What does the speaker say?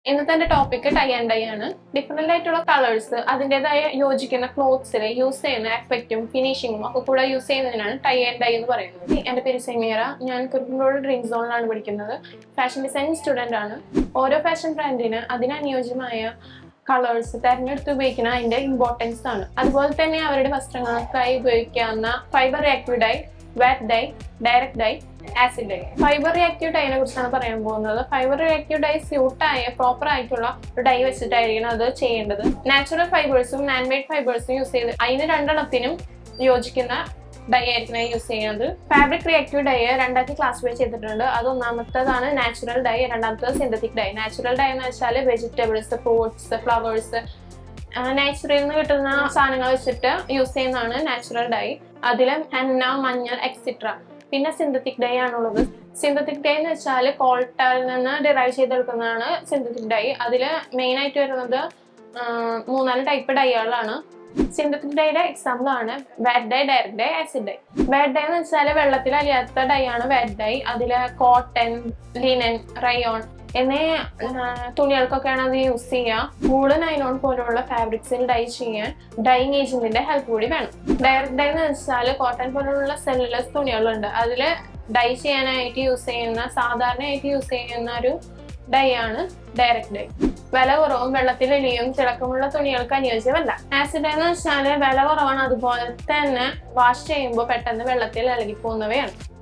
ഇന്നത്തെ എന്റെ topic tie and dye ആണ് ഡിഫറെന്റ് ആയിട്ടുള്ള കളേഴ്സ് അതിൻ്റെതായ യോജിക്കുന്ന ക്ലോത്ത്സിൽ യൂസ് ചെയ്യുന്ന എഫക്റ്റും ഫിനിഷിങ്ങും ഒക്കെ കൂടെ യൂസ് ചെയ്യുന്നതിനാണ് ടൈ ആൻഡ് ഡൈ എന്ന് പറയുന്നത് എന്റെ പേര് സെമീറ ഞാൻ കുരുമ്പോട് ഡ്രീം സോണിലാണ് പഠിക്കുന്നത് ഫാഷൻ ഡിസൈൻ സ്റ്റുഡന്റ് ആണ് ഓരോ ഫാഷൻ ബ്രാൻഡിന് അതിനനുയോജ്യമായ കളേഴ്സ് തെരഞ്ഞെടുത്ത് ഉപയോഗിക്കുന്ന അതിന്റെ ഇമ്പോർട്ടൻസ് ആണ് അതുപോലെ തന്നെ അവരുടെ വസ്ത്രങ്ങൾക്കായി ഉപയോഗിക്കാവുന്ന fibre reactive dye vat dye direct dye acid dye fibre reactive ഡൈനെ കുറിച്ചാണ് പറയാൻ പോകുന്നത് ഫൈബർ റിയാക്റ്റീവ് ഡൈ സ്യൂട്ടായ പ്രോപ്പർ ആയിട്ടുള്ള ഒരു ഡൈ വെച്ചിട്ടായിരിക്കണം അത് ചെയ്യേണ്ടത് നാച്ചുറൽ ഫൈബേഴ്സും മാൻ മെയ്ഡ് ഫൈബേഴ്സും യൂസ് ചെയ്ത് അതിന് രണ്ടെണ്ണത്തിനും യോജിക്കുന്ന ഡൈ ആയിരിക്കണം യൂസ് ചെയ്യുന്നത് ഫാബ്രിക് റിയാക്റ്റീവ് ഡൈ രണ്ടാക്കി ക്ലാസിഫൈ ചെയ്തിട്ടുണ്ട് അത് ഒന്നാമത്തേതാണ് നാച്ചുറൽ ഡൈ രണ്ടാമത്തത് സിന്തറ്റിക് ഡൈ നാച്ചുറൽ ഡൈ എന്ന് വെച്ചാൽ വെജിറ്റബിൾസ് ഫ്രൂട്ട്സ് ഫ്ലവേഴ്സ് നാച്ചുറലിൽ നിന്ന് കിട്ടുന്ന സാധനങ്ങൾ വെച്ചിട്ട് യൂസ് ചെയ്യുന്നതാണ് നാച്ചുറൽ ഡൈ അതിൽ ഹെന്ന മഞ്ഞൾ എക്സിട്ര പിന്നെ സിന്തറ്റിക് ഡൈ ആണുള്ളത് സിന്തറ്റിക് ഡൈ എന്ന് വെച്ചാൽ കോൾട്ടയിൽ നിന്ന് ഡിറൈവ് ചെയ്തെടുക്കുന്നതാണ് സിന്തറ്റിക് ഡൈ അതിൽ മെയിൻ ആയിട്ട് വരുന്നത് ആ, മൂന്നാല് ടൈപ്പ് ഡൈകളാണ് സിന്തറ്റിക് ഡൈയുടെ എക്സാമ്പിൾ ആണ് vat dye direct dye acid dye vat dye എന്ന് വെച്ചാൽ വെള്ളത്തിൽ അലിയാത്ത ഡൈ ആണ് വാറ്റ് ഡൈ അതിൽ കോട്ടൺ ലിനൻ റയോൺ എന്നീ ആ, തുണികൾക്കൊക്കെയാണ് അത് യൂസ് ചെയ്യുക വൂള് നൈലോൺ പോലുള്ള ഫാബ്രിക്സിൽ ഡൈ ചെയ്യാൻ ഡൈങ് ഏജന്റിന്റെ ഹെൽപ്പ് കൂടി വേണം ഡയറക്ട് ഡൈ എന്ന് വെച്ചാൽ കോട്ടൺ പോലുള്ള സെല്ലുലസ് തുണികളുണ്ട് അതിൽ ഡൈ ചെയ്യാനായിട്ട് യൂസ് ചെയ്യുന്ന സാധാരണയായിട്ട് യൂസ് ചെയ്യുന്ന ഒരു ഡൈ ആണ് ഡയറക്ട് ഡൈ വില കുറവും വെള്ളത്തിൽ എലിയും തിളക്കമുള്ള തുണികൾക്ക് അനുയോജ്യമല്ല ആസിഡ് എന്ന് വെച്ചാൽ വില കുറവാണ് അതുപോലെ തന്നെ വാഷ് ചെയ്യുമ്പോൾ പെട്ടെന്ന് വെള്ളത്തിൽ ഇളകി പോകുന്നവയാണ്